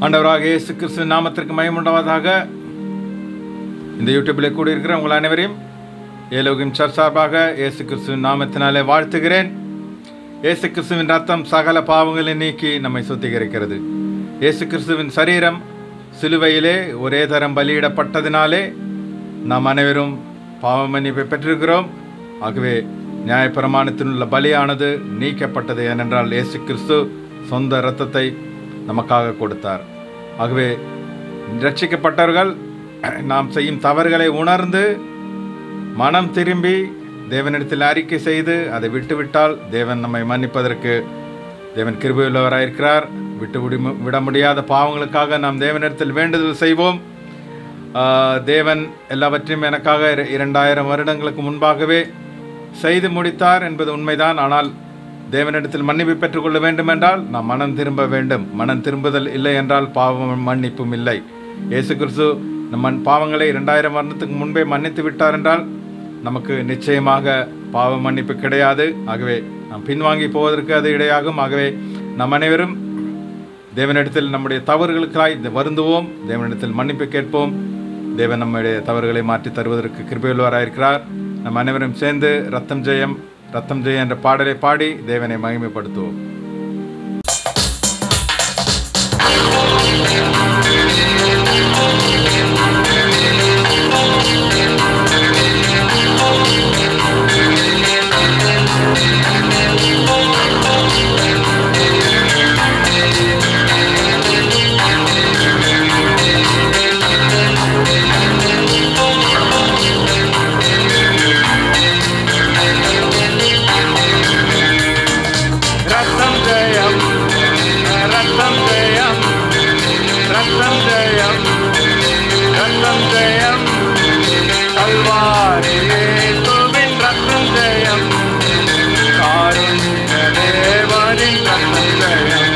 ஆண்டவராக இயேசு கிறிஸ்துவின் நாமத்திற்கு மயமுண்டவதாக இந்த யூடியூப்பில் கூடியிருக்கிற உங்கள் அனைவரையும் ஏலோகின் சர்ச் சார்பாக இயேசு கிறிஸ்துவின் நாமத்தினாலே வாழ்த்துகிறேன் இயேசு கிறிஸ்துவின் ரத்தம் சகல பாவங்களை நீக்கி நம்மை சுத்திகரிக்கிறது இயேசு கிறிஸ்துவின் சரீரம் சிலுவையிலே ஒரே தரம் பலியிடப்பட்டதினாலே நாம் அனைவரும் பாவ மன்னிப்பை பெற்றிருக்கிறோம் ஆகவே நியாயப்பிரமாணத்தில் உள்ள பலியானது நீக்கப்பட்டது ஏனென்றால் இயேசு கிறிஸ்து சொந்த இரத்தத்தை நமக்காக கொடுத்தார் ஆகவே ரட்சிக்கப்பட்டவர்கள் நாம் செய்யும் தவறுகளை உணர்ந்து மனம் திரும்பி தேவனிடத்தில் அறிக்கை செய்து அதை விட்டுவிட்டால் தேவன் நம்மை மன்னிப்பதற்கு தேவன் கிருபையுள்ளவராயிருக்கிறார் விட்டு விடி விட முடியாத பாவங்களுக்காக நாம் தேவனிடத்தில் வேண்டுதல் செய்வோம் ஆஹ், தேவன் எல்லாவற்றையும் எனக்காக இர- இரண்டாயிரம் வருடங்களுக்கு முன்பாகவே செய்து முடித்தார் என்பது உண்மைதான் ஆனால் தேவனிடத்தில் மன்னிப்பு பெற்றுக்கொள்ள வேண்டும் என்றால் நாம் மனம் திரும்ப வேண்டும் மனம் திரும்புதல் இல்லை என்றால் பாவம் மன்னிப்பும் இல்லை இயேசு கிறிஸ்து நம் மண் பாவங்களை இரண்டாயிரம் வருடத்துக்கு முன்பே மன்னித்து விட்டார் என்றால் நமக்கு நிச்சயமாக பாவ மன்னிப்பு கிடையாது ஆகவே நாம் பின்வாங்கி போவதற்கு அது இடையாகும் ஆகவே நம் அனைவரும் தேவனிடத்தில் நம்முடைய தவறுகளுக்காய் வருந்துவோம் தேவனிடத்தில் மன்னிப்பு கேட்போம் தேவன் நம்முடைய தவறுகளை மாற்றி தருவதற்கு கிருபையுள்ளவராயிருக்கிறார் நம் அனைவரும் சேர்ந்து ரத்தம் ஜெயம் ரத்தம் ஜெயம் என்ற பாடலை பாடி தேவனை மகிமைப்படுத்துவோம் ரத்தம் ஜெயம் ரத்தம் ஜெயம் ரத்தம் ஜெயம் ரத்தம் ஜெயம் கல்வாரியின் ரத்தம் ஜெயம் காருண்ய தேவனின் ரத்தம் ஜெயம்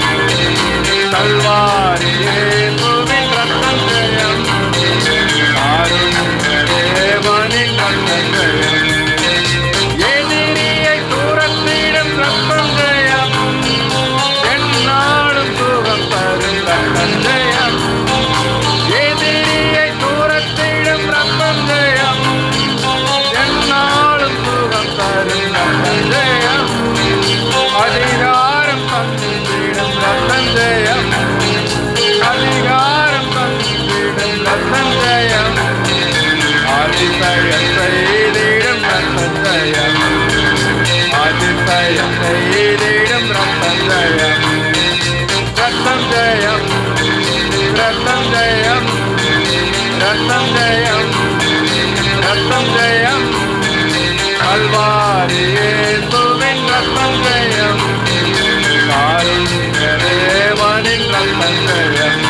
கல்வாரியின் ரத்தம் ஜெயம் காருண்ய தேவனின் ரத்தம் ஜெயம் எதிரியை தூரத்திடம் ரத்தம் ஜெயம் என்னாலும் சுகம் தரும் ரத்தம் ஜெயம் எதிரியை தூரத்திடம் ரத்தம் ஜெயம் என்னாலும் சுகம் தரும் ரத்தம் ஜெயம் அதிகாரம் தந்திடும் ரத்தம் ஜெயம் அதிகாரம் தந்திடும் ரத்தம் ஜெயம் அதிசயம் செய்திடும் ரத்தம் ஜெயம் அதிசயம் செய்திடும் ரத்தம் ஜெயம் ரத்தம் ஜெயம் ரத்தம் ஜெயம் ரத்தம் ஜெயம் ரத்தம் ஜெயம் கல்வாரியேசுவின் ரத்தம் ஜெயம் காருண்ய தேவனின் ரத்தம் ஜெயம்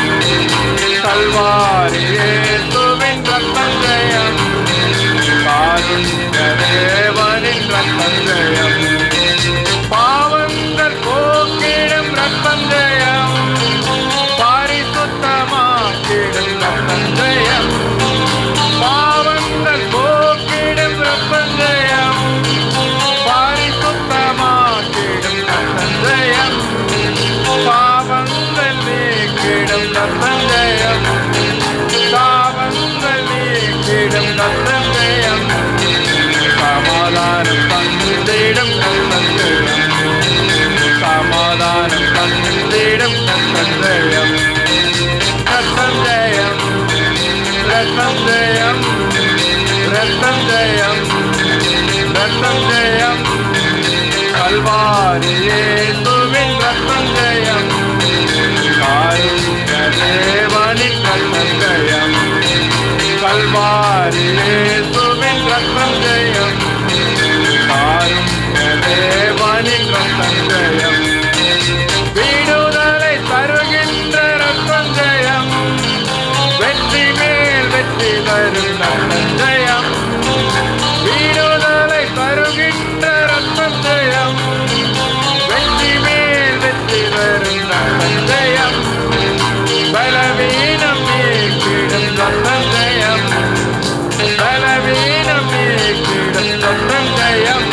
கல்வாரியேசுவின் ரத்தம் ஜெயம் காருண்ய தேவனின் ரத்தம் ஜெயம் பாவங்கள் போக்கிடும் ரத்தம் ஜெயம் பரிசுத்தமாக்கிடும் ரத்தம் ஜெயம் பாவங்கள் போக்கிடும் ரத்தம் ஜெயம் பரிசுத்தமாக்கிடும் ரத்தம் ஜெயம் பாவங்கள் நீக்கிடும் ரத்தம் ஜெயம் பாவங்கள் நீக்கிடும் ரத்தம் ஜெயம் சமாதானம் தந்திடும் ரத்தம் ஜெயம் சமாதானம் தந்திடும் ரத்தம் ஜெயம் ரத்தம் ஜெயம் ரத்தம் ஜெயம் ரத்தம் ஜெயம் ரத்தம் ஜெயம் கல்வாரியேசுவின் ரத்தம் ஜெயம் காருண்ய தேவனின் ரத்தம் ஜெயம் கல்வாரியேசுவின் ரத்தம் ஜெயம் காருண்ய தேவனின் ரத்தம் ஜெயம் விடுதலை தருகின்ற ரத்தம் ஜெயம் வெற்றி மேல் வெற்றி தரும் ரத்தம் ஜெயம் விடுதலை தருகின்ற ரத்தம் ஜெயம் வெற்றி மேல் வெற்றி தரும் ரத்தம் ஜெயம் பலவீனம் நீக்கிடும் ரத்தம் ஜெயம் பலவீனம் நீக்கிடும் ரத்தம் ஜெயம்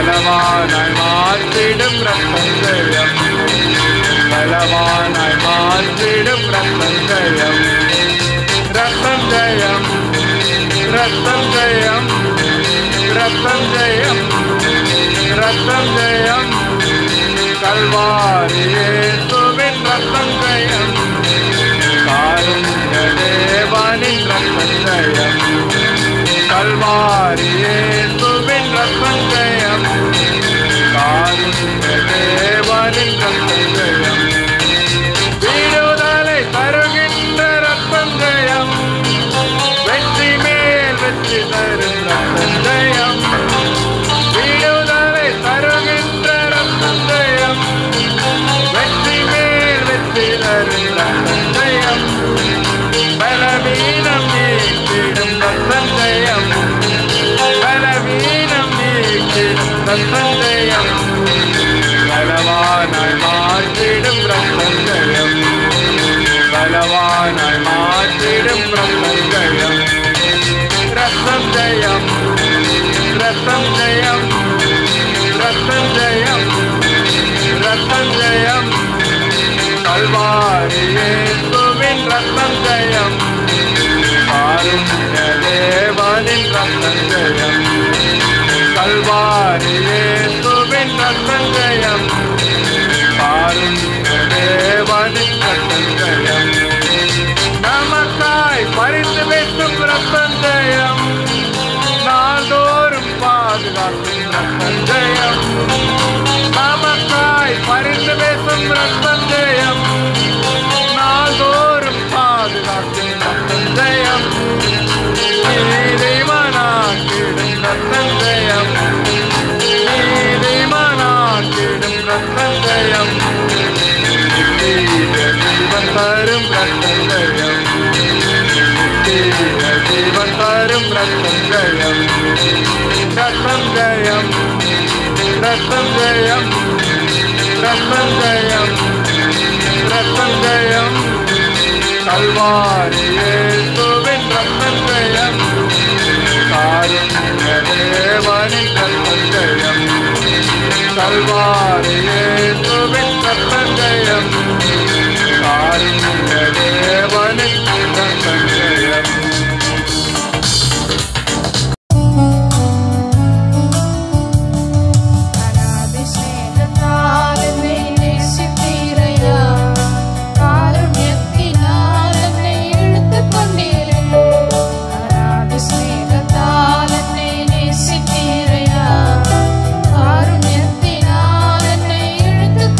பலவானாய் மாற்றிடும் ரத்தம் ஜெயம் பலவானாய் மாற்றிடும் மாற்றிடும் ரத்தம் ஜெயம் ரத்தம் ஜெயம் ரத்தம் ஜெயம் ரத்தம் ஜெயம் ரத்தம் ஜெயம் கல்வாரியே சுவின் ரத்தம் ஜெயம் காருண்ய தேவானின் ரத்தம் ஜெயம் கல்வாரியே சுவின் ரத்தம் ஜெயம் காருண்ய தேவானின் ரத்தம் ஜெயம் வீடுதலை தருகின்ற ரத்தம் ஜெயம் வெற்றி மேல் வெற்றி தரும் ரத்தம் ஜெயம் வீடுதலை தருகின்ற ரத்தம் ஜெயம் வெற்றி மேல் வெற்றி தரும் ரத்தம் ஜெயம் பலவீனம் நீக்கிடும் ரத்தம் ஜெயம் பலவீனம் நீக்கிடும் ரத்தம் ஜெயம் பலவானாய் மாற்றிடும் ரத்தம் ஜெயம் பலவானாய் மாற்றிடும் ரத்தம் ஜெயம் ரத்தம் ஜெயம் ரத்தம் ஜெயம் ரத்தம் ஜெயம் ரத்தம் ஜெயம் கல்வாரியே சுவின் ரத்தம் ஜெயம் காருண்ய தேவனின் ரத்தம் ஜெயம் கல்வாரியே சுவின் ரத்தம் ஜெயம் காருண்ய தேவனின் ரத்தம் ஜெயம் நமக்காய் பரிந்து வைக்கும் ரத்தம் ஜெயம் நாள்தோறும் பாதுகாக்கும் ரத்தம் ஜெயம் நமக்காய் பரிந்து பேசும் ரத்தம் ஜெயம் நாள்தோறும் பாதுகாக்கும் ரத்தம் ஜெயம் நீதிமனாக்கிடும் ரத்தம் ஜெயம் நீதிமனாக்கிடும் ரத்தம் ஜெயம் நித்திய ஜீவன் தரும் ரத்தம் ஜெயம் நித்திய ஜீவன் தரும் ரத்தம் ஜெயம் ரத்தம் ஜெயம் ரத்தம் ஜெயம் ரத்தம் ஜெயம் ரத்தம் ஜெயம் கல்வாரியே சுவின் ரத்தம் ஜெயம் காருண்ய தேவனின் ரத்தம் ஜெயம் கல்வாரியே சுவின் ரத்தம் ஜெயம் காருண்ய தேவனின் ரத்தம் ஜெயம் அநாதிஸ்நேகத்தால் என்னை நேசித்தீரையா. காருண்யத்தினால் என்னை இழுத்துக் கொண்டீரே. அநாதிஸ்நேகத்தால் என்னை நேசித்தீரையா. காருண்யத்தினால் என்னை இழுத்துக்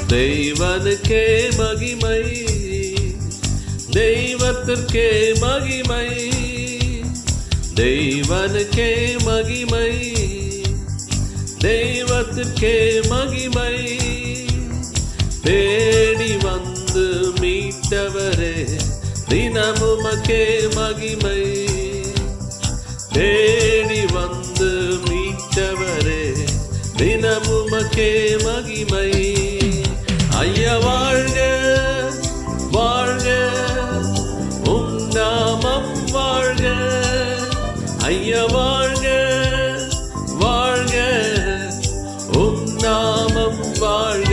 தெய்வனுக்கே மகிமை தெய்வத்திற்கே மகிமை தெய்வனுக்கே மகிமை தெய்வத்திற்கே மகிமை தேடி வந்து மீட்டவரே தினமுமக்கே மகிமை தேடி வந்து மீட்டவரே தினமுமக்கே மகிமை ஐயா வாழ்க வாழ்க உம் நாமம் வாழ்க ஐயா வாழ்க வாழ்க உம் நாமம் வாழ்க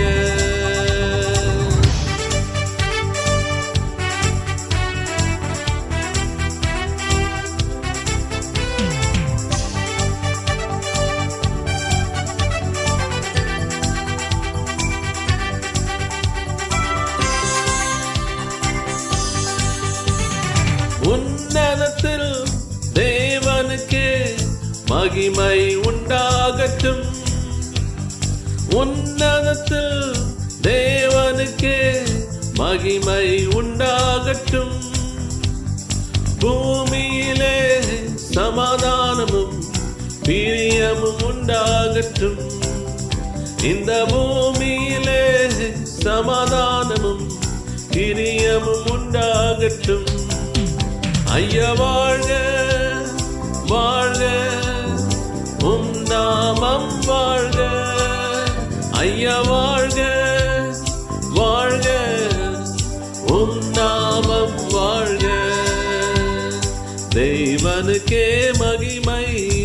உன்னதத்தில் தேவனுக்கே மகிமை உண்டாகட்டும் உன்னதத்தில் தேவனுக்கே மகிமை உண்டாகட்டும் பூமியிலே சமாதானமும் பிரியமும் உண்டாகட்டும் இந்த பூமியிலே சமாதானமும் பிரியமும் உண்டாகட்டும் ஐயா வாழ்க வாழ்க உம் நாமம் வாழ்க ஐயா வாழ்க வாழ்க உம் நாமம் வாழ்க தெய்வனுக்கே மகிமை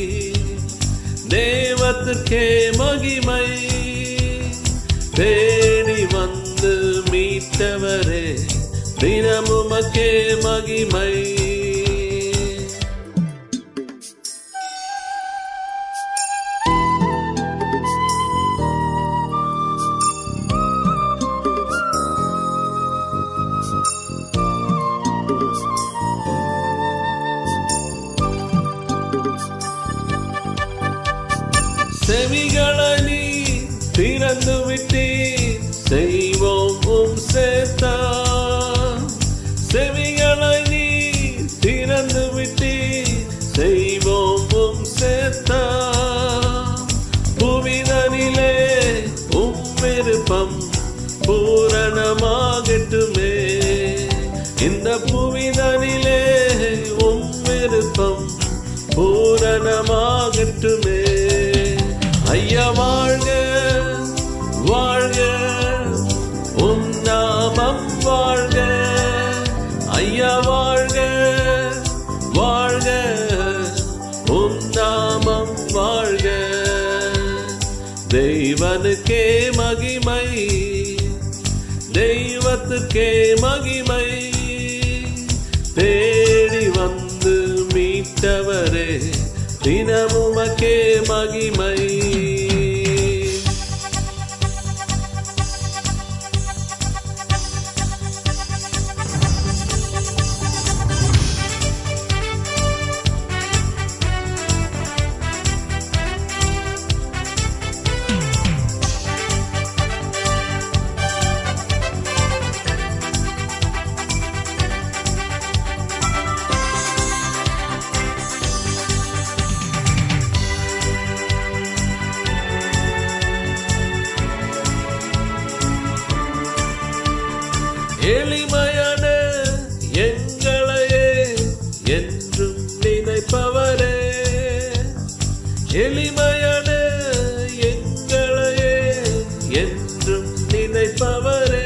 தேவத்துக்கே மகிமை தேடி வந்து மீட்டவரே தினமுமக்கே மகிமை செவிகளை நீ திறந்து விட்டீர் செய்வோம் உம் சேத்தா செவிகளை நீ திறந்து விட்டீர் செய்வோம் உம் சேத்தா புவிதனிலே உம் விருப்பம் பூரணமாகட்டுமே இந்த புவிதனிலே உம் விருப்பம் பூரணமாகட்டுமே ஐயா வாழ்க வாழ்க உம் நாமம் வாழ்க ஐயா வாழ்க வாழ்க உம் நாமம் வாழ்க தெய்வனுக்கே மகிமை தெய்வத்துக்கே மகிமை தேடி வந்து மீட்டவரே தினமுமக்கே மகிமை எளிமையான எங்களையே என்றும் நினைப்பவரே எளிமையான எங்களையே என்றும் நினைப்பவரே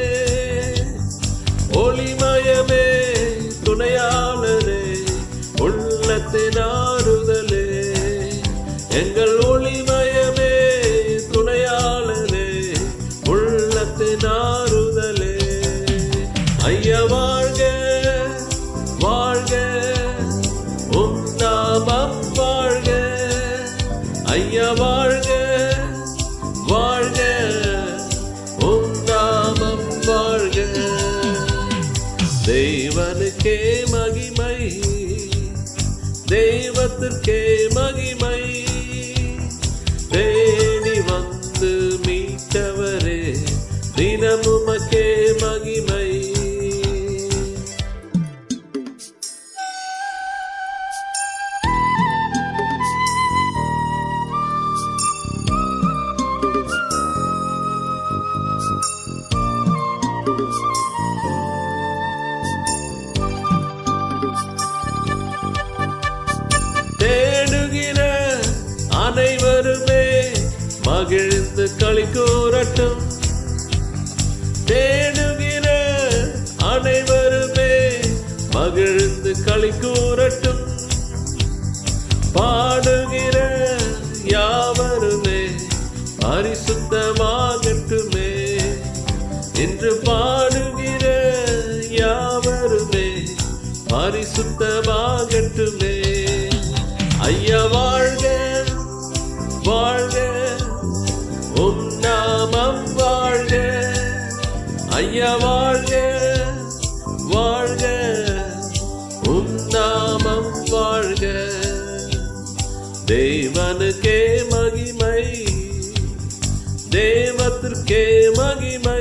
ஒளிமயமே துணையாளரே உள்ளத்தின் ஆறுதலே எங்கள் ஒளிமயமே துணையாளரே உள்ளத்தின் ஆறுதலே ஐயா வாழ்க வாழ்க உம் நாமம் வாழ்க ஐயா வாழ்க வாழ்க உம் நாமம் வாழ்க தெய்வனுக்கே மகிமை தெய்வத்திற்கே மகிமை தேடி வந்து மீட்டவரே தின தினமுமக்கே மகிமை தேடுகிற அனைவருமே மகிழ்ந்து களி கூறட்டும் தேடுகிற அனைவருமே மகிழ்ந்து களி கூறட்டும் பாடுகிற யாவருமே பரிசுத்தமாகட்டுமே என்று பாடுகிற யாவருமே பரிசுத்தமாகட்டுமே ஐயா வாழ்க வாழ்க உம் நாமம் வாழ்க ஐயா வாழ்க வாழ்க உம் நாமம் வாழ்க தேவனுக்கே மகிமை தேவத்திற்கே மகிமை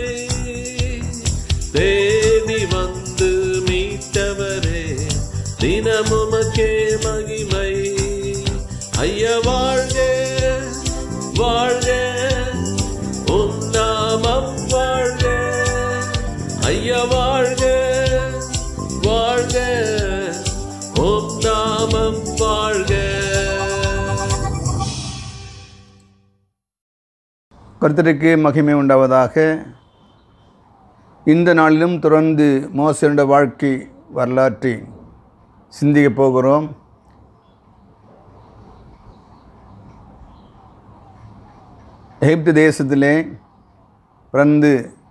தேடி வந்து மீட்டவரே தினமுமக்கே மகிமை ஐயா வாழ்க வாழ்க உம் நாமம் வாழ்க ஐயா வாழ்க வாழ்க உம் நாமம் வாழ்க கர்த்தருக்கு மகிமை உண்டாவதாக இந்த நாளிலும் தொடர்ந்து மோசனுடைய வாழ்க்கை வரலாற்றை சிந்திக்கப் போகிறோம் எகிப்து தேசத்திலே பிறந்து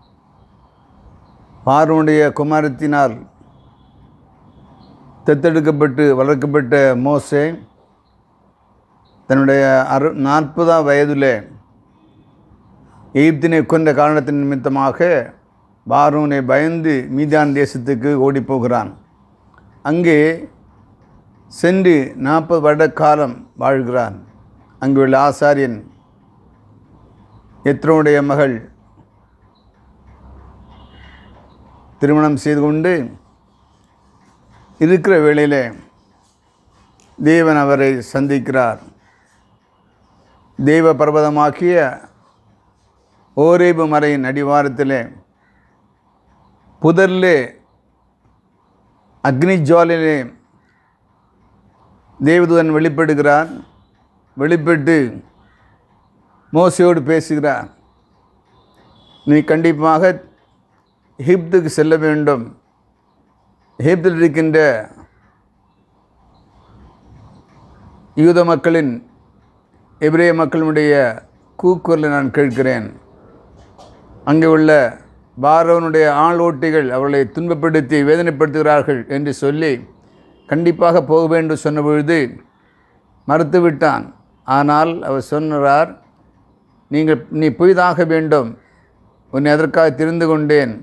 பார்வனுடைய குமாரத்தினால் தத்தெடுக்கப்பட்டு வளர்க்கப்பட்ட மோசே தன்னுடைய அறு நாற்பதாம் வயதிலே எகிப்தினை கொண்ட காரணத்தின் நிமித்தமாக பார்வோனை பயந்து மீதான் தேசத்துக்கு ஓடிப்போகிறான் அங்கே சென்று நாற்பது வருட காலம் வாழ்கிறான் அங்கு உள்ள ஆசாரியன் எத்ரோனுடைய மகள் திருமணம் செய்து கொண்டு இருக்கிற வேளையிலே தேவன் அவரை சந்திக்கிறார் தெய்வ பர்வதமாக்கிய ஓரேபு மலையின் அடிவாரத்திலே புதரிலே அக்னி ஜுவாலிலே தேவதூதன் வெளிப்படுகிறார் வெளிப்பட்டு மோசையோடு பேசுகிறார் நீ கண்டிப்பாக எகிப்துக்கு செல்ல வேண்டும் எகிப்தில் இருக்கின்ற யூத மக்களின் எபிரேய மக்களுடைய கூக்குரலை நான் கேட்கிறேன் அங்கே உள்ள பார்வனுடைய ஆளோட்டிகள் அவர்களை துன்பப்படுத்தி வேதனைப்படுத்துகிறார்கள் என்று சொல்லி கண்டிப்பாக போக வேண்டும் சொன்ன பொழுது மறுத்துவிட்டான் ஆனால் அவர் சொன்னார் நீங்கள் நீ புதிதாக வேண்டும் உன்னை அதற்காக தெரிந்து கொண்டேன்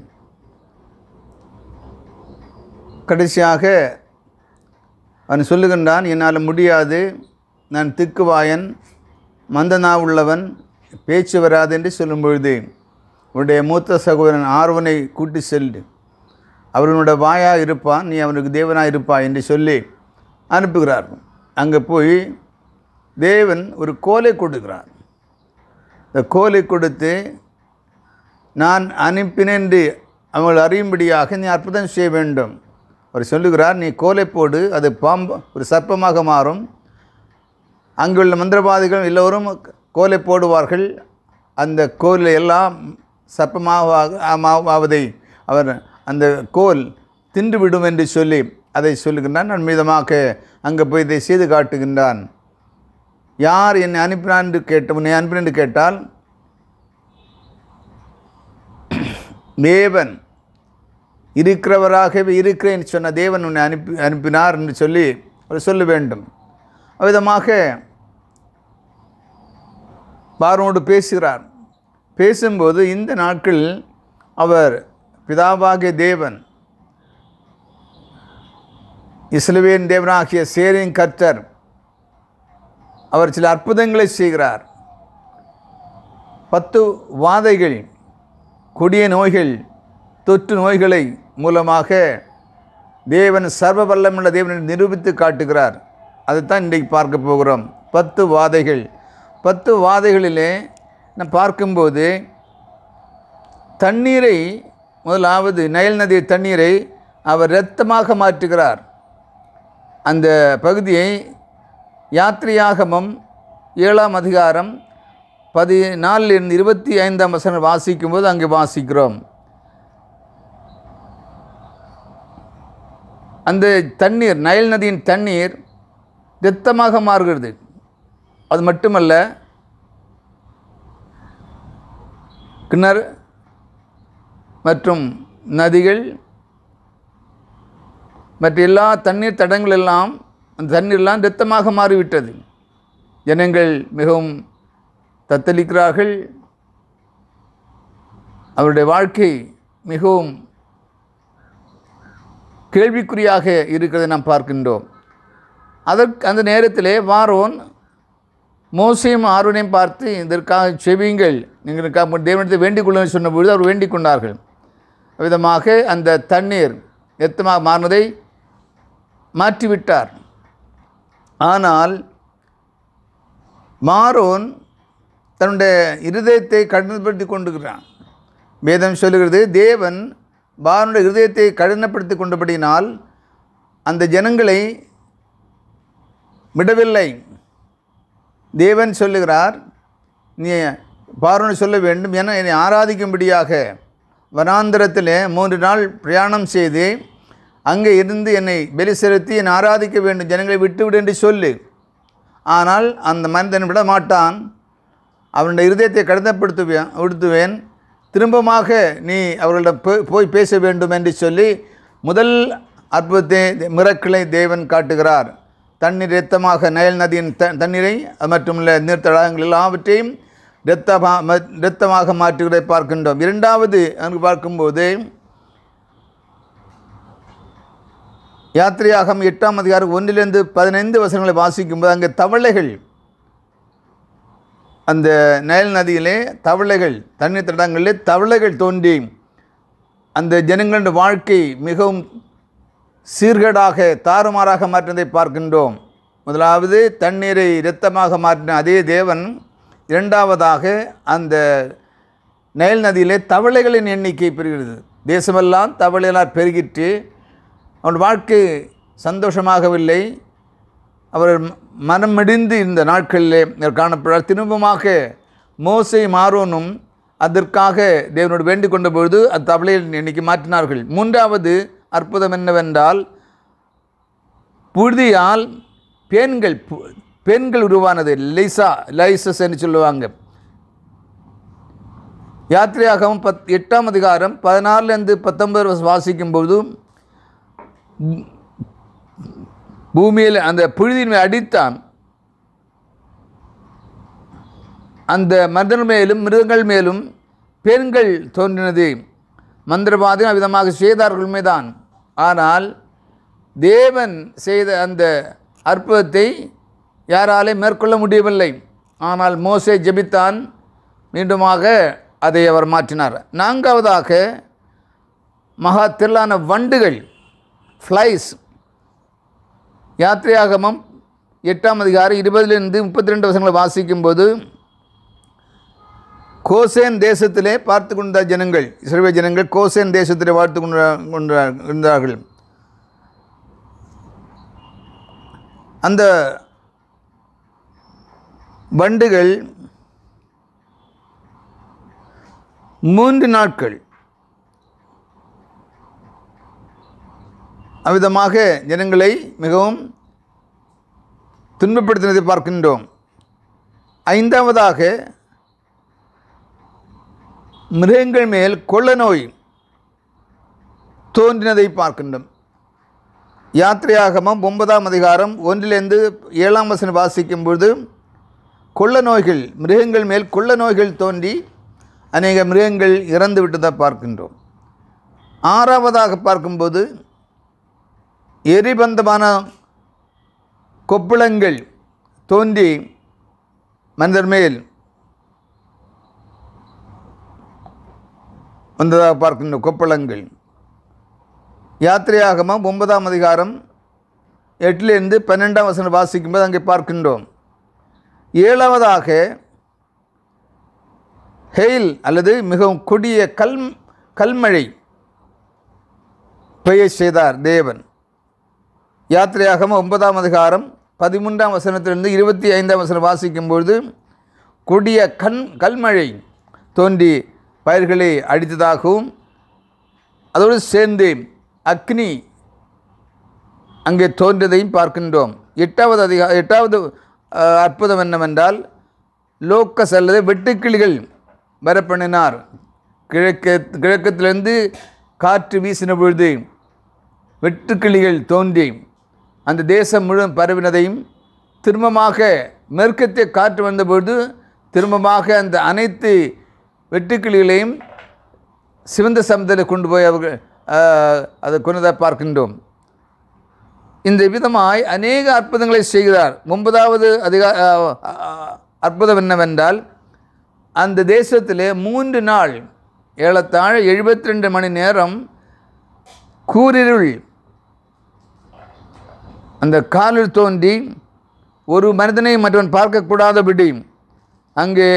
கடைசியாக அவன் சொல்லுகின்றான் என்னால் முடியாது நான் திக்குவாயன் மந்தனா உள்ளவன் பேச்சு வராது என்று சொல்லும் பொழுது உன்னுடைய மூத்த சகோதரன் ஆர்வனை கூட்டி செல்லு அவனுடைய வாயாக இருப்பான் நீ அவனுக்கு தேவனாக இருப்பாய் என்று சொல்லி அனுப்புகிறார் அங்கே போய் தேவன் ஒரு கோலை கொடுக்கிறார் இந்த கோலை கொடுத்து நான் அனுப்பினேன் என்று அவங்கள் அறியும்படியாக நீ அற்புதம் செய்ய வேண்டும் அவர் சொல்லுகிறார் நீ கோலை போடு அது பாம்பு ஒரு சர்ப்பமாக மாறும் அங்குள்ள மந்திரவாதிகள் எல்லோரும் கோலை போடுவார்கள் அந்த கோலில் எல்லாம் சர்ப்பமாக ஆவதை அவர் அந்த கோல் தின்றுவிடும் என்று சொல்லி அதை சொல்லுகின்றான் நான் மீதமாக அங்கே போய் இதை செய்து காட்டுகின்றான் யார் என்னை அனுப்பினான் என்று கேட்ட உன்னை அனுப்பினேன் என்று கேட்டால் தேவன் இருக்கிறவராகவே இருக்கிறேன் சொன்ன தேவன் உன்னை அனுப்பி அனுப்பினார் என்று சொல்லி அவர் சொல்ல வேண்டும் அவ்விதமாக பார்வோடு பேசுகிறார் பேசும்போது இந்த நாட்கள் அவர் பிதாவாகிய தேவன் இஸ்லவேன் தேவனாகிய சேரின் கர்த்தர் அவர் சில அற்புதங்களை செய்கிறார் பத்து வாதைகள் கொடிய நோய்கள் தொற்று நோய்களை மூலமாக தேவன் சர்வ வல்லமுள்ள தேவனை நிரூபித்து காட்டுகிறார் அதைத்தான் இன்றைக்கு பார்க்க போகிறோம் பத்து வாதைகள் பத்து வாதைகளிலே நாம் பார்க்கும்போது தண்ணீரை முதலாவது நயல் நதி தண்ணீரை அவர் இரத்தமாக மாற்றுகிறார் அந்த பகுதியை யாத்ரியாகமம் ஏழாம் அதிகாரம் பதினாலிருந்து இருபத்தி ஐந்தாம் வசனம் வாசிக்கும்போது அங்கே வாசிக்கிறோம் அந்த தண்ணீர் நயல் நதியின் தண்ணீர் இரத்தமாக மாறுகிறது அது மட்டுமல்ல கிணறு மற்றும் நதிகள் மற்ற எல்லா தண்ணீர் தடங்கள் எல்லாம் அந்த தண்ணீர்லாம் இரத்தமாக மாறிவிட்டது ஜனங்கள் மிகவும் தத்தளிக்கிறார்கள் அவருடைய வாழ்க்கை மிகவும் கேள்விக்குறியாக இருக்கிறதை நாம் பார்க்கின்றோம் அதற்கு அந்த நேரத்திலே வாரோன் மோசையும் ஆர்வனையும் பார்த்து இதற்காக செவியுங்கள் நீங்கள் தேவனத்தை வேண்டிக் கொள்ளுங்கள் சொன்னபொழுது அவர் வேண்டிக் கொண்டார்கள் விதமாக அந்த தண்ணீர் எத்தமாக மாறினதை மாற்றிவிட்டார் ஆனால் மாரோன் தன்னுடைய இருதயத்தை கடினப்படுத்தி கொண்டிருக்கிறான் வேதம் சொல்லுகிறது தேவன் பாரனுடைய இருதயத்தை கடினப்படுத்தி கொண்டபடியினால் அந்த ஜனங்களை விடவில்லை தேவன் சொல்லுகிறார் நீ பார்வனை சொல்ல வேண்டும் என என்னை ஆராதிக்கும்படியாக வனாந்திரத்தில் மூன்று நாள் பிரயாணம் செய்து அங்கே இருந்து என்னை பலி செலுத்தி என்னை ஆராதிக்க வேண்டும் ஜனங்களை விட்டுவிடு என்று சொல்லு ஆனால் அந்த மனிதன் விட மாட்டான் அவனுடைய இருதயத்தை கடினப்படுத்துவேன் உடுத்துவேன் திரும்பமாக நீ அவர்களிடம் போய் போய் பேச வேண்டும் என்று சொல்லி முதல் அற்புதத்தை மிரக்களை தேவன் காட்டுகிறார் தண்ணீர் இரத்தமாக நயல் நதியின் த தண்ணீரை அது மட்டுமல்ல நீர் தடாகங்கள் எல்லாவற்றையும் இரத்தமா இரத்தமாக மாற்றுவதை பார்க்கின்றோம் இரண்டாவது அங்கு பார்க்கும்போது யாத்திரையாகம் எட்டாம் அதிகாரம் ஒன்றிலிருந்து பதினைந்து வசனங்களை வாசிக்கும்போது அங்கே தவளைகள் அந்த நயல் நதியிலே தவளைகள் தண்ணீர் தடங்களிலே தவளைகள் தோன்றி அந்த ஜனங்களுடைய வாழ்க்கை மிகவும் சீர்கேடாக தாறுமாறாக மாற்றினதை பார்க்கின்றோம் முதலாவது தண்ணீரை இரத்தமாக மாற்றின அதே தேவன் இரண்டாவதாக அந்த நயல் நதியிலே தவளைகளின் எண்ணிக்கை பெறுகிறது தேசமெல்லாம் தவளைகளால் பெருகிட்டு அவன் வாழ்க்கை சந்தோஷமாகவில்லை அவர் மனம் மிடிந்து இந்த நாட்களிலே அவர் காணப்படுறார் திரும்பமாக மோசை மாரோனும் அதற்காக தேவனோடு வேண்டிக் கொண்ட பொழுது அது தவளையில் எண்ணிக்கை மாற்றினார்கள் மூன்றாவது அற்புதம் என்னவென்றால் புழுதியால் பெண்கள் பு- பெண்கள் உருவானது லைசா லைசஸ் என்று சொல்லுவாங்க யாத்திரையாகவும் பத் எட்டாம் அதிகாரம் பதினாறுலேருந்து பத்தொன்பது வருஷம் வாசிக்கும்போது பூமியில் அந்த புழுதியின் மேல் அடித்தான் அந்த மனிதன் மேலும் மிருகங்கள் மேலும் பெண்கள் தோன்றினது மந்திரவாதிகள் விதமாக செய்தார்கள் மீதான் ஆனால் தேவன் செய்த அந்த அற்புதத்தை யாராலே மேற்கொள்ள முடியவில்லை ஆனால் மோசே ஜெபித்தான் மீண்டுமாக அதை அவர் மாற்றினார் நான்காவதாக மகா திரளான வண்டுகள் ஃப்ளைஸ் யாத்திரையாகமம் எட்டாம் அதிகாரம் இருபதிலிருந்து முப்பத்தி ரெண்டு வருஷங்களை வாசிக்கும்போது கோசேன் தேசத்திலே பார்த்து கொண்ட ஜனங்கள் இஸ்ரவேல் ஜனங்கள் கோசேன் தேசத்திலே வாழ்த்து கொண்ட கொண்ட இருந்தார்கள் அந்த வண்டுகள் மூன்று நாட்கள் அவ்விதமாக ஜனங்களை மிகவும் துன்பப்படுத்தினதை பார்க்கின்றோம் ஐந்தாவதாக மிருகங்கள் மேல் கொள்ள நோய் தோன்றினதை பார்க்கின்றோம் யாத்திரையாகமம் ஒன்பதாம் அதிகாரம் ஒன்றிலிருந்து ஏழாம் வசனம் வாசிக்கும் பொழுது கொள்ள நோய்கள் மிருகங்கள் மேல் கொள்ள நோய்கள் தோன்றி அநேக மிருகங்கள் இறந்து விட்டதை பார்க்கின்றோம் ஆறாவதாக பார்க்கும்போது எரிபந்தமான கொப்புளங்கள் தோன்றி மனிதர் மேல் வந்ததாக பார்க்கின்றோம் கொப்பளங்கள் யாத்திரையாகமம் ஒன்பதாம் அதிகாரம் எட்டிலிருந்து பன்னெண்டாம் வசனம் வாசிக்கும்போது அங்கே பார்க்கின்றோம் ஏழாவதாக ஹெயில் அல்லது மிகவும் கொடிய கல் கல்மழை பெய்ய செய்தார் தேவன் யாத்திரையாகம ஒன்பதாம் அதிகாரம் பதிமூன்றாம் வசனத்திலிருந்து இருபத்தி ஐந்தாம் வசனம் வாசிக்கும்பொழுது கொடிய கண் கல்மழை தோன்றி பயிர்களை அடித்ததாகவும் அதோடு சேர்ந்து அக்னி அங்கே தோன்றியதையும் பார்க்கின்றோம் எட்டாவது அதிகா எட்டாவது அஹ், அற்புதம் என்னவென்றால் லோக்கஸ் அல்லது வெட்டுக்கிளிகள் வரப்பண்ணினார் கிழக்கு கிழக்கத்திலிருந்து காற்று வீசின பொழுது வெட்டுக்கிளிகள் தோன்றி அந்த தேசம் முழு பரவினதையும் திரும்பமாக மேற்கத்திய காற்று வந்தபொழுது திரும்பமாக அந்த அனைத்து வெட்டுக்கிளிகளையும் சிவந்த சமுதிரத்தில் கொண்டு போய் அவர்கள் ஆஹ், அதை கொண்டதை பார்க்கின்றோம் இந்த விதமாய் அநேக அற்புதங்களை செய்கிறார் ஒன்பதாவது அதிகா ஆஹ், ஆஹ், அற்புதம் என்னவென்றால் அந்த தேசத்திலே மூன்று நாள் ஏறத்தாழ எழுபத்தி ரெண்டு மணி நேரம் கூரிருள் அந்த காலில் தோன்றி ஒரு மனிதனை மற்றவன் பார்க்கக்கூடாதபடி அங்கே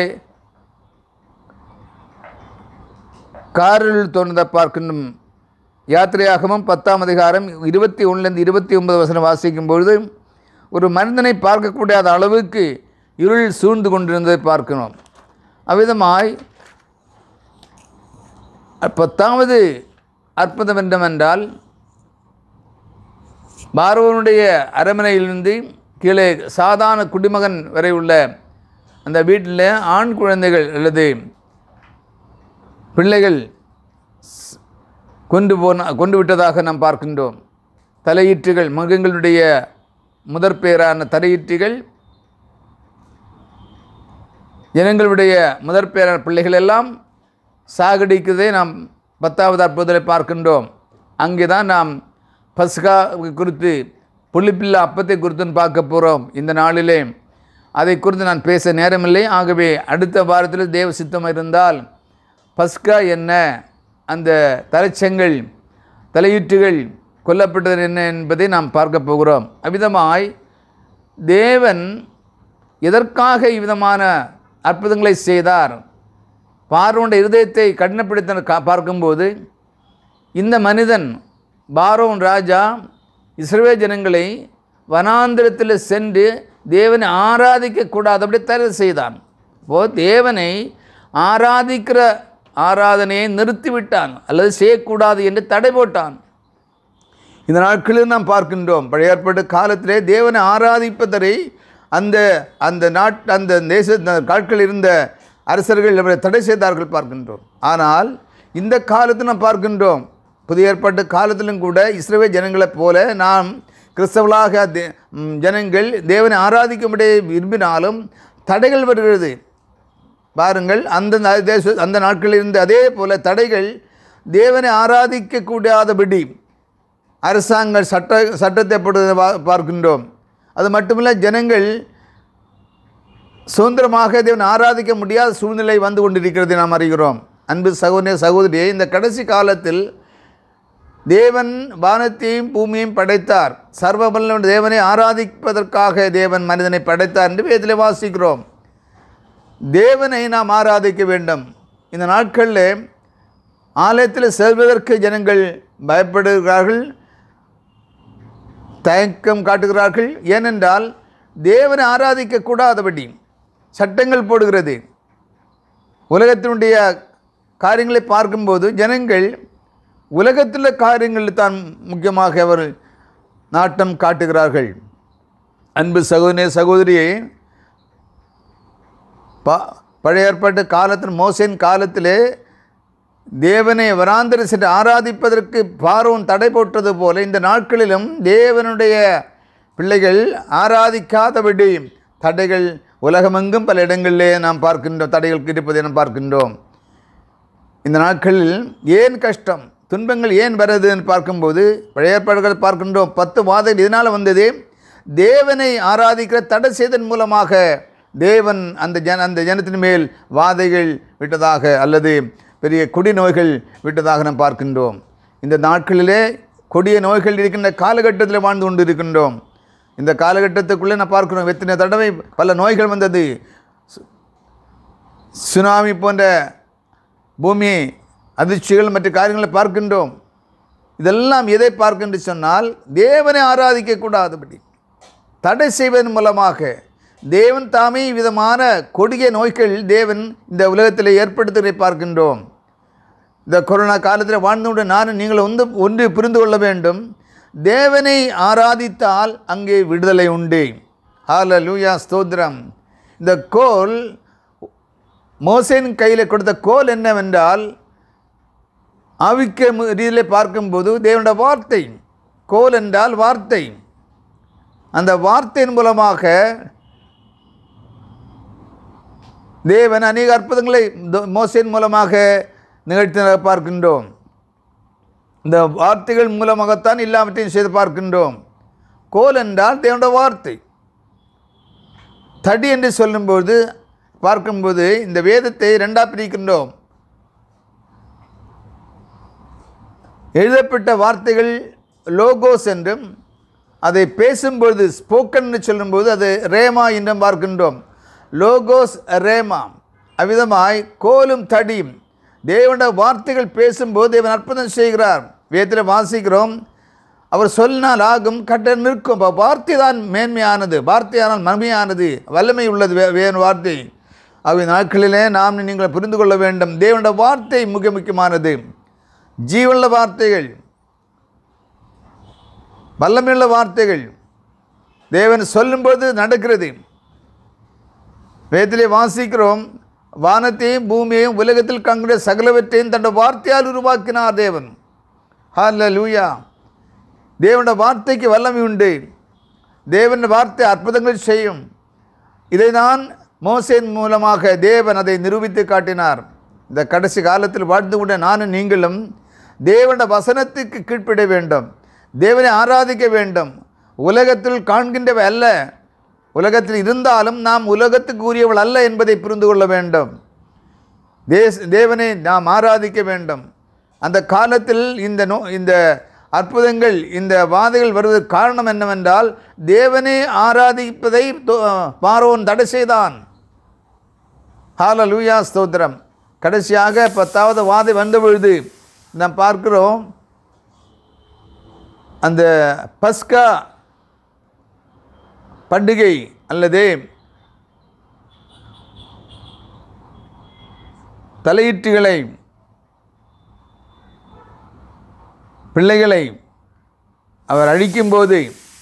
காரில் தோன்றதை பார்க்கின்றோம் யாத்திரையாகமும் பத்தாம் அதிகாரம் இருபத்தி ஒன்றுலேருந்து இருபத்தி ஒன்பது வசனம் வாசிக்கும் பொழுது ஒரு மனிதனை பார்க்கக்கூடாத அளவுக்கு இருள் சூழ்ந்து கொண்டிருந்ததை பார்க்கிறோம் அவ்விதமாய் பத்தாவது அற்புதம் என்னவென்றால் பார்வனுடைய அரண்மனையிலிருந்து கீழே சாதாரண குடிமகன் வரை உள்ள அந்த வீட்டில் ஆண் குழந்தைகள் அல்லது பிள்ளைகள் ஸ்- கொண்டு போன கொண்டு விட்டதாக நாம் பார்க்கின்றோம் தலையீற்றுகள் மிருகங்களுடைய முதற் பெயரான தலையீற்றுகள் ஜனங்களுடைய முதற் பெயரான பிள்ளைகள் எல்லாம் சாகடிக்கிறதை நாம் பத்தாவது அற்புதத்தை பார்க்கின்றோம் அங்கே தான் நாம் பஸ்கா குறித்து புளிப்பில்லா அப்பத்தை குறித்து பார்க்க போகிறோம் இந்த நாளிலே அதை குறித்து நான் பேச நேரமில்லை ஆகவே அடுத்த வாரத்தில் தேவ சித்தம் இருந்தால் பஸ்கா என்ன அந்த தலைச்சங்கள் தலையீற்றுகள் கொல்லப்பட்டது என்ன என்பதை நாம் பார்க்க போகிறோம் அவ்விதமாய் தேவன் எதற்காக இவ்விதமான அற்புதங்களை செய்தார் பார்வோனுடைய இருதயத்தை கடினப்படுத்த கா- பார்க்கும்போது இந்த மனிதன் பாரோன் ராஜா இஸ்ரவேல் ஜனங்களை வனாந்திரத்தில் சென்று தேவனை ஆராதிக்க கூடாதபடி தடை செய்தான் இப்போ தேவனை ஆராதிக்கிற ஆராதனையை நிறுத்திவிட்டான் அல்லது செய்யக்கூடாது என்று தடை போட்டான் இந்த நாட்களில் நாம் பார்க்கின்றோம் பழைய ஏற்பாட்டு காலத்திலே தேவனை ஆராதிப்பதை அந்த அந்த நாட் அந்த தேச அந்த நாட்களில் இருந்த அரசர்கள் அவரை தடை செய்தார்கள் பார்க்கின்றோம் ஆனால் இந்த காலத்தில் நாம் பார்க்கின்றோம் புதிய ஏற்பாட்டு காலத்திலும் கூட இஸ்ரவேல் ஜனங்களைப் போல நாம் கிறிஸ்தவர்களாக தே- ம், ஜனங்கள் தேவனை ஆராதிக்கும்படி விரும்பினாலும் தடைகள் வருகிறது பாருங்கள் அந்த நா- தேச அந்த நாட்களில் இருந்த அதே போல தடைகள் தேவனை ஆராதிக்க கூடாதபடி அரசாங்க சட்ட சட்டத்தை போடுவதை பா- பார்க்கின்றோம் அது மட்டுமல்ல ஜனங்கள் சுதந்திரமாக தேவன் ஆராதிக்க முடியாத சூழ்நிலை வந்து கொண்டிருக்கிறதை நாம் அறிகிறோம் அன்பு சகோதர சகோதரியே இந்த கடைசி காலத்தில் தேவன் வானத்தையும் பூமியையும் படைத்தார் சர்வபல்ல தேவனை ஆராதிப்பதற்காக தேவன் மனிதனை படைத்தார் என்று வேதத்தில் வாசிக்கிறோம் தேவனை நாம் ஆராதிக்க வேண்டும் இந்த நாட்களில் ஆலயத்தில் செல்வதற்கு ஜனங்கள் பயப்படுகிறார்கள் தயக்கம் காட்டுகிறார்கள் ஏனென்றால் தேவனை ஆராதிக்க கூடாதபடி சட்டங்கள் போடுகிறது உலகத்தினுடைய காரியங்களை பார்க்கும்போது ஜனங்கள் உலகத்தில் காரியங்களில் தான் முக்கியமாக அவர் நாட்டம் காட்டுகிறார்கள் அன்பு சகோதரே சகோதரியே ப பழைய ஏற்பாட்டு காலத்தில் மோசேன் காலத்திலே தேவனை வராந்திர சென்று ஆராதிப்பதற்கு பார்வோன் தடை போட்டது போல இந்த நாட்களிலும் தேவனுடைய பிள்ளைகள் ஆராதிக்காதபடி தடைகள் உலகமெங்கும் பல இடங்களிலே நாம் பார்க்கின்றோம் தடைகள் இருப்பதை நாம் பார்க்கின்றோம் இந்த நாட்களில் ஏன் கஷ்டம் துன்பங்கள் ஏன் வருதுன்னு பார்க்கும்போது பழைய ஏற்பாடுகள் பார்க்கின்றோம் பத்து வாதைகள் இதனால் வந்தது தேவனை ஆராதிக்கிற தடை செய்தன் மூலமாக தேவன் அந்த ஜன அந்த ஜனத்தின் மேல் வாதைகள் விட்டதாக அல்லது பெரிய கொடி நோய்கள் விட்டதாக நாம் பார்க்கின்றோம் இந்த நாட்களிலே கொடிய நோய்கள் இருக்கின்ற காலகட்டத்தில் வாழ்ந்து கொண்டு இருக்கின்றோம் இந்த காலகட்டத்துக்குள்ளே நான் பார்க்கிறோம் எத்தனை தடவை பல நோய்கள் வந்தது சு- சுனாமி போன்ற பூமி அதிர்ச்சிகள் மற்ற காரியங்களை பார்க்கின்றோம் இதெல்லாம் எதை பார்க்கின்ற சொன்னால் தேவனை ஆராதிக்கக்கூடாதபடி தடை செய்வதன் மூலமாக தேவன் தாமே விதமான கொடிய நோய்கள் தேவன் இந்த உலகத்தில் ஏற்படுத்துவதை பார்க்கின்றோம் இந்த கொரோனா காலத்தில் வாழ்ந்துவிட நானும் நீங்கள் வந்து ஒன்று புரிந்து கொள்ள வேண்டும் தேவனை ஆராதித்தால் அங்கே விடுதலை உண்டு ஹால லூயா ஸ்தோத்திரம் இந்த கோல் மோசேன் கையில் கொடுத்த கோல் என்னவென்றால் ஆவிக்க ரீதியிலே பார்க்கும்போது தேவனுடைய வார்த்தை கோல் என்றால் வார்த்தை அந்த வார்த்தையின் மூலமாக தேவன் அநேக அற்புதங்களை தோ- மோசேன் மூலமாக நிகழ்த்தின பார்க்கின்றோம் இந்த வார்த்தைகள் மூலமாகத்தான் எல்லாவற்றையும் செய்து பார்க்கின்றோம் கோல் என்றால் தேவனுடைய வார்த்தை தடி என்று சொல்லும்போது பார்க்கும்போது இந்த வேதத்தை ரெண்டாக பிரிக்கின்றோம் எழுதப்பட்ட வார்த்தைகள் லோகோஸ் என்றும் அதை பேசும்பொழுது ஸ்போக்கன் என்று சொல்லும்போது அது ரேமா என்றும் பார்க்கின்றோம் லோகோஸ் ரேமா அவ்விதமாய் கோலும் தடியும் தேவனுடைய வார்த்தைகள் பேசும்போது தேவன் அற்புதம் செய்கிறார் வேதத்தில் வாசிக்கிறோம் அவர் சொன்னால் ஆகும் கட்ட நிற்கும் அப்ப வார்த்தை தான் மேன்மையானது வார்த்தையானால் மகிமையானது வல்லமை உள்ளது வே வேறு வார்த்தை அவை நாட்களிலே நாம் நீங்கள் புரிந்து கொள்ள வேண்டும் தேவனுடைய வார்த்தை மிக முக்கியமானது ஜீவனுள்ள வார்த்தைகள் வல்லமையுள்ள வார்த்தைகள் தேவன் சொல்லும்போது நடக்கிறது வேதத்திலே வாசிக்கிறோம் வானத்தையும் பூமியையும் உலகத்தில் கங்குடைய சகலவற்றையும் தன்னுடைய வார்த்தையால் உருவாக்கினார் தேவன் ஹால லூயா தேவனுடைய வார்த்தைக்கு வல்லமை உண்டு தேவனுடைய வார்த்தை அற்புதங்கள் செய்யும் இதை நான் மோசேன் மூலமாக தேவன் அதை நிரூபித்து காட்டினார் இந்த கடைசி காலத்தில் வாழ்ந்து கொண்ட நானும் நீங்களும் தேவனுடைய வசனத்துக்கு கீழ்ப்பட வேண்டும் தேவனை ஆராதிக்க வேண்டும் உலகத்தில் காண்கின்றவை அல்ல உலகத்தில் இருந்தாலும் நாம் உலகத்துக்கு உரியவள் அல்ல என்பதை புரிந்து கொள்ள வேண்டும் தேஸ் தேவனை நாம் ஆராதிக்க வேண்டும் அந்த காலத்தில் இந்த நோ இந்த அற்புதங்கள் இந்த வாதைகள் வருவதற்கு காரணம் என்னவென்றால் தேவனை ஆராதிப்பதை தோ- பார்வோன் தடை செய்தான் ஹால லூயா ஸ்தோத்திரம் கடைசியாக பத்தாவது வாதை வந்த பொழுது நாம் பார்க்கிறோம் அந்த பஸ்கா பண்டிகை அல்லது தலையீட்டுகளை பிள்ளைகளை அவர் அழிக்கும்போது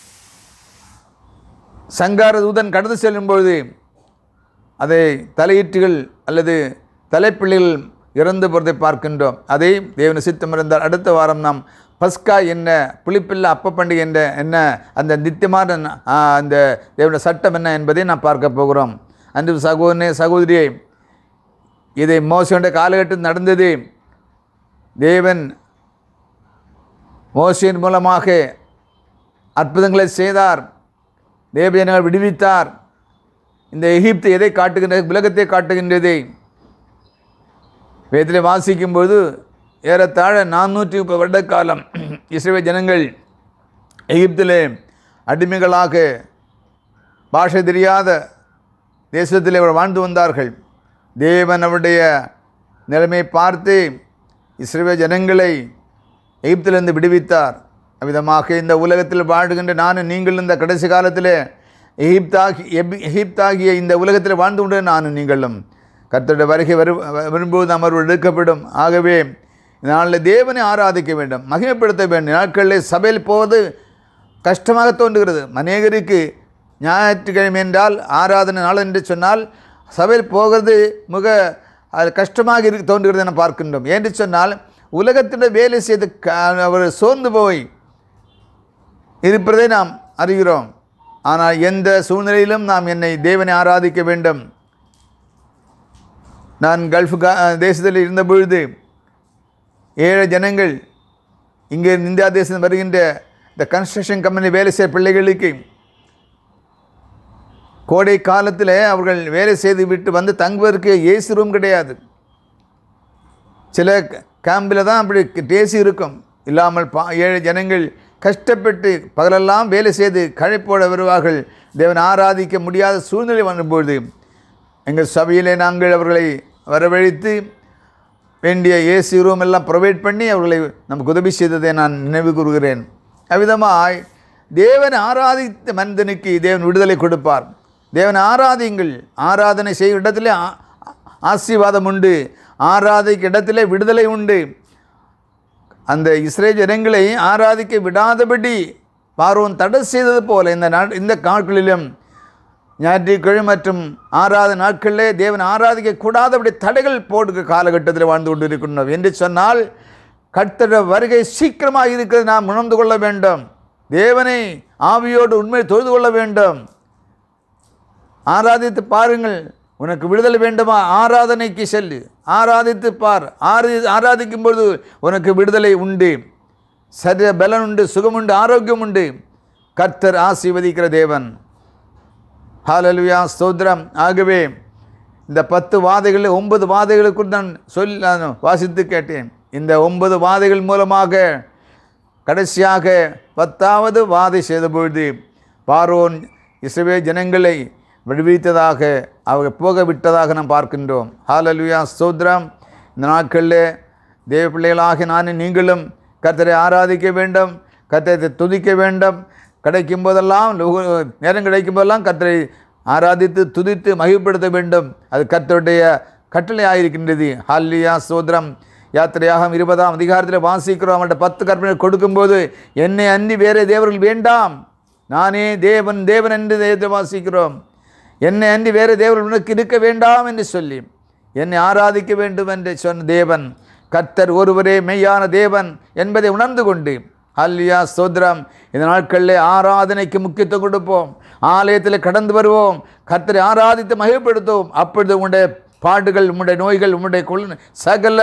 சங்கார தூதன் கடந்து செல்லும்போது அதை தலையீட்டுகள் அல்லது தலைப்பிள்ளைகள் இறந்து போகிறதை பார்க்கின்றோம் அதை தேவன சித்தம் இருந்தால் அடுத்த வாரம் நாம் பஸ்கா என்ன புளிப்பில்லா அப்ப பண்டிகை என்ற என்ன அந்த நித்தியமான ஆ, அந்த தேவனுடைய சட்டம் என்ன என்பதை நாம் பார்க்க போகிறோம் அன்று சகோதரனே சகோதரியே இதை மோசனுடைய காலகட்டத்தில் நடந்தது தேவன் மோசையின் மூலமாக அற்புதங்களை செய்தார் தேவஜனங்கள் விடுவித்தார் இந்த எகிப்து எதை காட்டுகின்றது உலகத்தை காட்டுகின்றது வேதத்தில் வாசிக்கும்போது ஏறத்தாழ நானூற்றி முப்பது வருட காலம் இஸ்ரேல் ஜனங்கள் எகிப்திலே அடிமைகளாக பாஷை தெரியாத தேசத்தில் அவர் வாழ்ந்து வந்தார்கள் தேவன் அவருடைய நிலைமையை பார்த்து இஸ்ரேல் ஜனங்களை எகிப்திலிருந்து விடுவித்தார் அவ்விதமாக இந்த உலகத்தில் வாழுகின்ற நானும் நீங்கள் இந்த கடைசி காலத்தில் எகிப்தாகி எபி- எகிப்தாகிய இந்த உலகத்தில் வாழ்ந்து கொண்டு நானும் நீங்களும் கர்த்தருடைய வருகை வரு வரும்போது அமர்வு எடுக்கப்படும் ஆகவே நாளில் தேவனை ஆராதிக்க வேண்டும் மகிமைப்படுத்த வேண்டும் நாட்களில் சபையில் போவது கஷ்டமாக தோன்றுகிறது அநேகருக்கு ஞாயிற்றுக்கிழமை என்றால் ஆராதனை நாள் என்று சொன்னால் சபையில் போகிறது மிக அது கஷ்டமாக இரு தோன்றுகிறது என பார்க்கின்றோம் என்று சொன்னால் உலகத்தில் வேலை செய்து க- அவர் சோர்ந்து போய் இருப்பதை நாம் அறிகிறோம் ஆனால் எந்த சூழ்நிலையிலும் நாம் என்னை தேவனை ஆராதிக்க வேண்டும் நான் கல்ஃப் கா தேசத்தில் இருந்த பொழுது ஏழை ஜனங்கள் இங்கே இந்தியா தேசம் வருகின்ற இந்த கன்ஸ்ட்ரக்ஷன் கம்பெனி வேலை செய்ய பிள்ளைகளுக்கு கோடை காலத்தில் அவர்கள் வேலை செய்து விட்டு வந்து தங்குவதற்கு ஏசி ரூம் கிடையாது சில கேம்பில் தான் அப்படி டேசி இருக்கும் இல்லாமல் பா ஏழை ஜனங்கள் கஷ்டப்பட்டு பகலெல்லாம் வேலை செய்து கழைப்போட வருவார்கள் தேவன் ஆராதிக்க முடியாத சூழ்நிலை வரும்பொழுது எங்கள் சபையிலே நாங்கள் அவர்களை வரவழைத்து வேண்டிய ஏசி ரூம் எல்லாம் ப்ரொவைட் பண்ணி அவர்களை நமக்கு உதவி செய்ததை நான் நினைவு கூறுகிறேன் அவ்விதமாய் தேவன் ஆராதித்த மனிதனுக்கு தேவன் விடுதலை கொடுப்பார் தேவன் ஆராதியுங்கள் ஆராதனை செய்யும் இடத்திலே ஆ- ஆசீர்வாதம் உண்டு ஆராதிக்க இடத்திலே விடுதலை உண்டு அந்த இஸ்ரேல் ஜனங்களை ஆராதிக்க விடாதபடி பார்வோன் தடை செய்தது போல இந்த நாட் இந்த நாட்களிலும் ஞாயிற்றுக்கிழமை மற்றும் ஆறாத நாட்களிலே தேவன் ஆராதிக்க கூடாதபடி தடைகள் போடுகிற காலகட்டத்தில் வாழ்ந்து கொண்டிருக்கின்றோம் என்று சொன்னால் கர்த்தர வருகை சீக்கிரமாக இருக்கிறது நாம் உணர்ந்து கொள்ள வேண்டும் தேவனை ஆவியோடு உண்மை தொழுது கொள்ள வேண்டும் ஆராதித்து பாருங்கள் உனக்கு விடுதலை வேண்டுமா ஆராதனைக்கு செல்லு ஆராதித்து பார் ஆரி ஆராதிக்கும் பொழுது உனக்கு விடுதலை உண்டு சரீர பலன் உண்டு சுகம் உண்டு ஆரோக்கியம் உண்டு கர்த்தர் ஆசீர்வதிக்கிற தேவன் ஹalleluya ஸ்தோத்திரம் ஆகவே இந்த பத்து வாதைகளில் ஒன்பது வாதைகளுக்குள் நான் சொல் நான் வாசித்து கேட்டேன் இந்த ஒன்பது வாதைகள் மூலமாக கடைசியாக பத்தாவது வாதை செய்த பொழுது பார்வோன் இஸ்ரவேல் ஜனங்களை விடுவித்ததாக அவர் போக விட்டதாக நாம் பார்க்கின்றோம் ஹalleluya ஸ்தோத்திரம் இந்த நாட்களில் தேவ பிள்ளைகளாக நானும் நீங்களும் கர்த்தரை ஆராதிக்க வேண்டும் கர்த்தரை துதிக்க வேண்டும் கிடைக்கும் போதெல்லாம் லோக- நேரம் கிடைக்கும் போதெல்லாம் கர்த்தரை ஆராதித்து துதித்து மகிழ்ப்படுத்த வேண்டும் அது கர்த்தருடைய கட்டளையாயிருக்கின்றது ஹல்லியா சோதரம் யாத்திரையாகம் இருபதாம் அதிகாரத்தில் வாசிக்கிறோம் அவங்கள்ட்ட பத்து கற்பனை கொடுக்கும்போது என்னை அன்றி வேறே தேவர்கள் வேண்டாம் நானே தேவன் தேவன் என்று தேவத்தை வாசிக்கிறோம் என்னை அன்றி வேறு தேவர்கள் உனக்கு இருக்க வேண்டாம் என்று சொல்லி என்னை ஆராதிக்க வேண்டும் என்று சொன்ன தேவன் கர்த்தர் ஒருவரே மெய்யான தேவன் என்பதை உணர்ந்து கொண்டு அல்லியா சோத்ரம் இந்த நாட்களில் ஆராதனைக்கு முக்கியத்துவம் கொடுப்போம் ஆலயத்தில் கடந்து வருவோம் கர்த்தரை ஆராதித்து மகிழ்ப்படுத்துவோம் அப்பொழுது உங்களுடைய பாடுகள் உங்களுடைய நோய்கள் உங்களுடைய கொள் சகல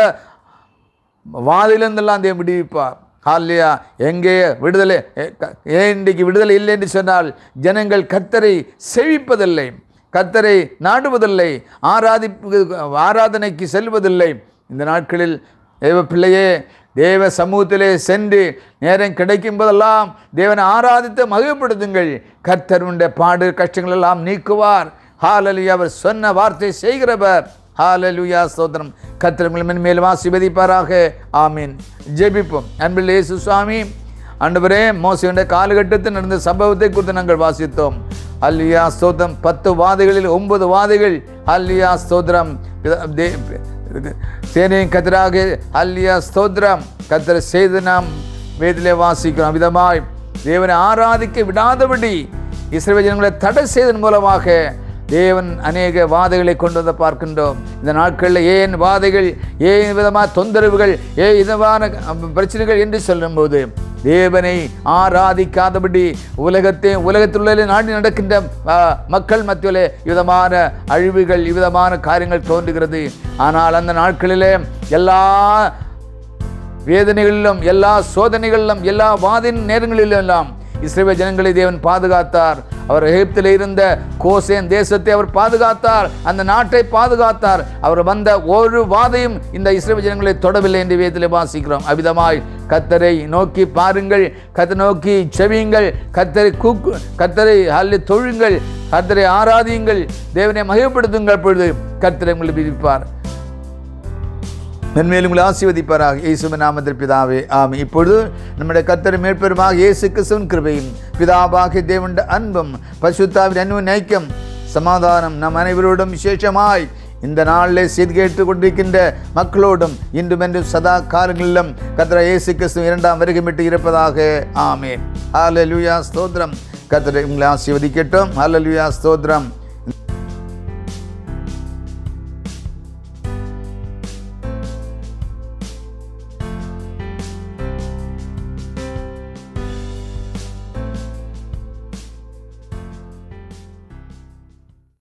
வாதிலிருந்தெல்லாம் தேவன் விடுவிப்பார் ஹாலியா எங்கே விடுதலை எ- க- ஏன் இன்றைக்கு விடுதலை இல்லை என்று சொன்னால் ஜனங்கள் கர்த்தரை செவிப்பதில்லை கர்த்தரை நாடுவதில்லை ஆராதிப்பு ஆராதனைக்கு செல்வதில்லை இந்த நாட்களில் தேவ பிள்ளையே தேவ சமூகத்திலே சென்று நேரம் கிடைக்கும் போதெல்லாம் தேவனை ஆராதித்து மகிழ்ப்படுத்துங்கள் கர்த்தருடைய பாடு கஷ்டங்கள் எல்லாம் நீக்குவார் ஹாலலியா அவர் சொன்ன வார்த்தை செய்கிறவர் ஹாலலுயா ஸ்தோத்திரம் கத்திரங்கள் மென்மேலும் ஆசீர்வதிப்பாராக ஆமீன் ஜெபிப்போம் அன்பில் இயேசு சுவாமி ஆண்டவரே மோசையுடைய காலகட்டத்தில் நடந்த சம்பவத்தை குறித்து நாங்கள் வாசித்தோம் அல்லியா ஸ்தோத்திரம் பத்து வாதைகளில் ஒன்பது வாதைகள் அல்லியா ஸ்தோத்திரம் பித- தே- சேனையின் கத்தராக அல்லியா ஸ்தோத்திரம் கத்தரை செய்து நாம் வேதிலே வாசிக்கிறோம் விதமாய் தேவனை ஆராதிக்க விடாதபடி இஸ்ரவேல் ஜனங்களை தடை செய்ததன் மூலமாக தேவன் அநேக வாதைகளை கொண்டு வந்து பார்க்கின்றோம் இந்த நாட்களில் ஏன் வாதைகள் ஏன் விதமான தொந்தரவுகள் ஏன் விதமான பிரச்சனைகள் என்று சொல்லும்போது தேவனை ஆராதிக்காதபடி உலகத்தை உலகத்தில் உள்ள நாடு நடக்கின்ற ஆ, மக்கள் மத்தியிலே விதமான அழிவுகள் விதமான காரியங்கள் தோன்றுகிறது ஆனால் அந்த நாட்களிலே எல்லா வேதனைகளிலும் எல்லா சோதனைகளிலும் எல்லா வாதின் நேரங்களிலும் எல்லாம் இஸ்ரேல் ஜனங்களை தேவன் பாதுகாத்தார் அவர் எகிப்தில் இருந்த கோசேன் தேசத்தை அவர் பாதுகாத்தார் அந்த நாட்டை பாதுகாத்தார் அவர் வந்த ஒரு வாதையும் இந்த இஸ்ரேல் ஜனங்களை தொடவில்லை என்று வேதத்தில் வாசிக்கிறோம் அவ்விதமாய் கத்தரை நோக்கி பாருங்கள் கத்தை நோக்கி செவியுங்கள் கத்தரை கூக்கு கத்தரை அள்ளி தொழுங்கள் கத்தரை ஆராதியுங்கள் தேவனை மகிழ்ப்படுத்துங்கள் பொழுது கத்தரை உங்களை விதிப்பார் மென்மேலும் உங்களை ஆசீர்வதிப்பாராக இயேசுவின் நாமத்தில் பிதாவே ஆம் இப்பொழுது நம்முடைய கத்தர் மேற்பெருமாக இயேசு கிறிஸ்துவின் கிருபையும் பிதாவாகிய தேவனுடைய அன்பும் பசுத்தாவின் அன்பும் நைக்கம் சமாதானம் நம் அனைவரோடும் விசேஷமாய் இந்த நாளில் செய்து கேட்டுக் கொண்டிருக்கின்ற மக்களோடும் இன்றும் என்றும் சதா காலங்களிலும் கத்திர இயேசு கிறிஸ்து இரண்டாம் வருகமிட்டு இருப்பதாக ஆமேன் ஹalleluya ஸ்தோத்திரம் கத்தரை உங்களை ஆசீர்வதிக்கட்டும் ஹalleluya ஸ்தோத்திரம்